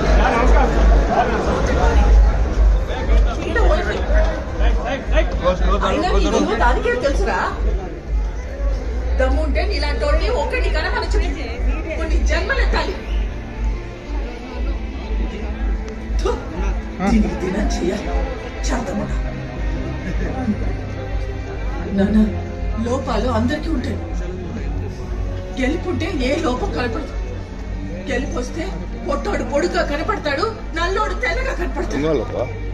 ఈడ పోయి. అయినా నీ విలువ దానికే తెలుసురా దమ్ముంటే నీలాంటి ఒకటి కనపరచు కొన్ని జన్మలెత్తాలి థు, దీనికి దినం చెయ్య చేతమడ నాన్న లోపాలు అందరికీ ఉంటాయి గెలుపుంటే ఏ లోపం కనపడదు గెలుపు వస్తే పొట్టోడు పొడుగా కనపడతాడు నల్లోడు తెల్లగా కనపడతాడు తినాలప్పా